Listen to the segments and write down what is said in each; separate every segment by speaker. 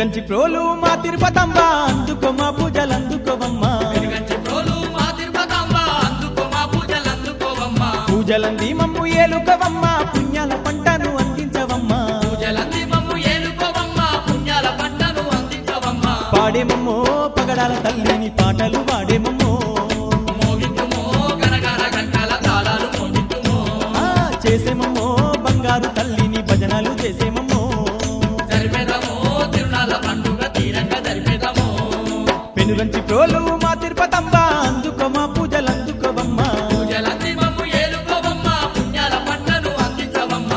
Speaker 1: పెనుగంచి ప్రోలు మా తిరుపతమ్మ అందుకో మా పూజలు అందుకోవమ్మా
Speaker 2: వెనుగంచి ప్రోలు మా తిరుపతమ్మ అందుకో మా పూజలు అందుకోవమ్మ
Speaker 1: పూజలంది మమ్ము ఏలుకవమ్మ పుణ్యాల పంటను అందించవమ్మా
Speaker 2: పూజలంది మమ్ము ఏలుకోవమ్మ పుణ్యాల పంటను అందించవమ్మ
Speaker 1: పాడేమమ్మో పగడాల తల్లిని పాటలు పాడేమమ్మో
Speaker 2: మోగించుమో గనగన గంటల తాళాలు మోగించుమో
Speaker 1: ఆ, చేసేమమ్మో బంగారు తల్లిని భజనలు చేసేమమ్మో
Speaker 2: జరిపేదమో తిరునాళ్ళ పండుగ తీరంగా జరిపేదమో
Speaker 1: పెనుగంచి ప్రోలు మా తిరుపతమ్మ అందుకో మా పూజలు అందుకోవమ్మా
Speaker 2: పూజలంది మమ్ము ఏలుకోవమ్మ పుణ్యాల పంటను అందించవమ్మ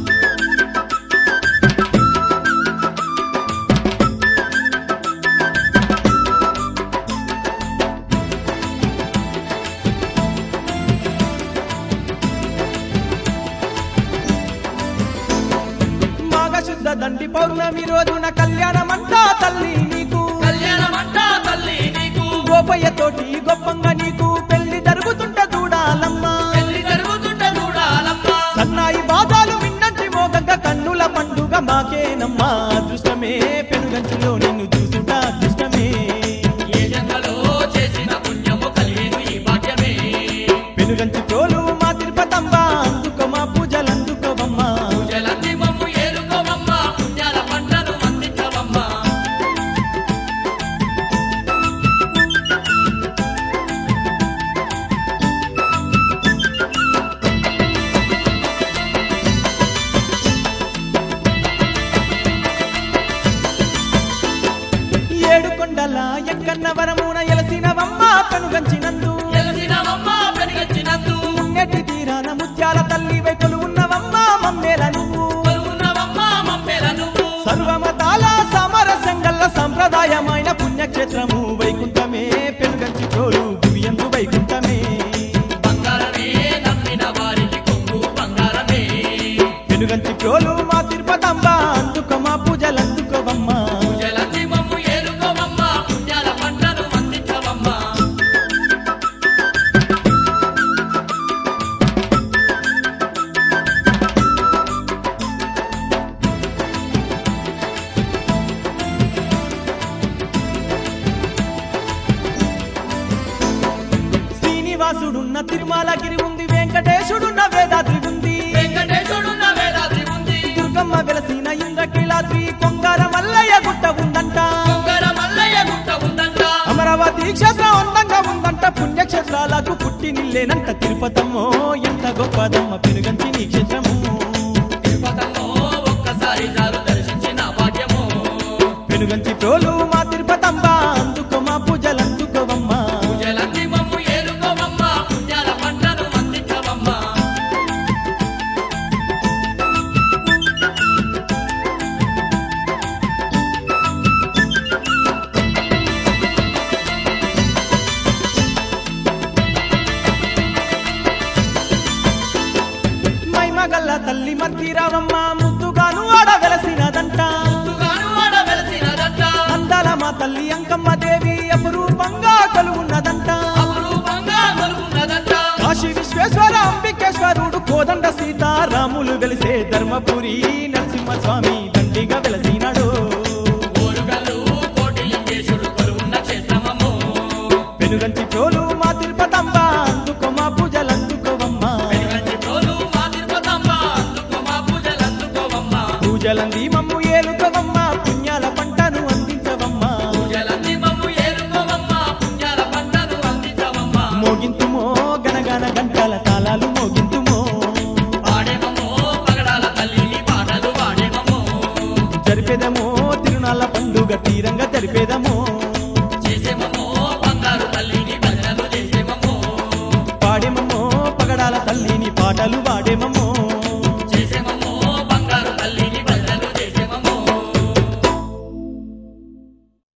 Speaker 1: మాఘశుద్ధ దండి పౌర్ణమి రోజున కళ్యాణమంటా తల్లి నీకు
Speaker 2: కళ్యాణమంట తల్లి నీకు
Speaker 1: గోపయ్య తోటి గొప్పంగా నీకు పెళ్లి జరుగుతుంట చూడాలమ్మా
Speaker 2: పెళ్లి జరుగుతుంట చూడాలమ్మ
Speaker 1: సన్నాయి బాధాలు విన్నంటి మోగంగ కన్నుల పండుగ మాకేనమ్మా అదృష్టమే పెనుగంచులో నిన్ను చూసుట అదృష్టమే
Speaker 2: ఏ జన్మలో చేసిన పుణ్యము కలిగేను ఈ భాగ్యమే
Speaker 1: పెనుగంచి తోలు మా తిరుపతమ్మ అందుకో మా పూజలు అందుకోవమ్మా
Speaker 2: పూజలంది మమ్ము ఏలుకోవమ్మ పుణ్యాల పంటను అందించవమ్మ
Speaker 1: ఏడు కొండల ఎక్కన్న వరమున ఎలసినవమ్మ పెనుగంచినందు
Speaker 2: తెలిసినవమ్మ పెరిగచ్చినందు
Speaker 1: నెట్టి తీరాన ముత్యాల తల్లి వైపులు ఉన్నవమ్మ మమ్మేల నువ్వు
Speaker 2: కొలువున్నవమ్మ మమ్మేల నువ్వు
Speaker 1: సర్వమతాల సామరస్యంగల్ల సంప్రదాయమైన పుణ్యక్షేత్రము వైకుంఠమే పెనుగంచి తోలు గురియందు వైకుంఠమే
Speaker 2: బంగారమే నమ్మిన వారికి కొంగు బంగారమే
Speaker 1: పెనుగంచి తోలు మా తిరుపతమ్మ అందుకో మా పూజలు అందుకోవమ్మా
Speaker 2: పూజలంది మమ్ము ఏలుకోవమ్మ పుణ్యాల పంటను అందించవమ్మ
Speaker 1: శ్రీనివాసుడున్న తిరుమలగిరి ఉంది వెంకటేశుడున్న వేదాద్రి ఉంది
Speaker 2: వెంకటేశుడున్న వేదాద్రి ఉంది
Speaker 1: దుర్గమ్మ వెలసిన ఇంద్రకీలాద్రి కొంగార మల్లయ్య గుట్ట ఉందంట
Speaker 2: కొంగర మల్లయ్య గుట్ట ఉందంట
Speaker 1: అమరావతి క్షేత్రం అందంగా ఉందంట పుణ్యక్షేత్రాలకు పుట్టి నిల్లేనంట తిరుపతమ్మో ఎంత గొప్పదమ్మ పెనుగంచి నీ క్షేత్రము
Speaker 2: తిరుపతమ్మో ఒక్కసారి చాలు దర్శించిన భాగ్యము
Speaker 1: పెనుగంచి తోలు మా తిరుపతమ్మ అందుకో మా పూజలు అందుకోవమ్మా
Speaker 2: పూజలంది మమ్ము ఏలుకోవమ్మ పుణ్యాల పంటను అందించవమ్మ
Speaker 1: మైమగల్ల తల్లి మర్తిరావమ్మ ముద్దుగాను ఆడ వెలసినదంట
Speaker 2: తుగాను వాడ వెలసినదంట
Speaker 1: అందాల మా తల్లి అంకమ్మ దేవి అపురూపంగా కొలువున్నదంట
Speaker 2: అపురూపంగా కొలువున్నదంట
Speaker 1: కాశీ విశ్వేశ్వర అంబికేశ్వరుడు కోదండ సీతారాములు వెలిసే ధర్మపురి నరసింహస్వామి దండిగా వెలసినాడు
Speaker 2: ఓరుగల్లు కోటి లింగేశుడు కొలువున్న క్షేత్రమము
Speaker 1: పెనుగంచి తోలు మా తిరుపతమ్మ అందుకో మా పూజలు అందుకోవమ్మా
Speaker 2: వెనుగంచి తోలు మా తిరుపతమ్మ అందుకో మా పూజలు అందుకోవమ్మ
Speaker 1: పూజలంది మమ్మ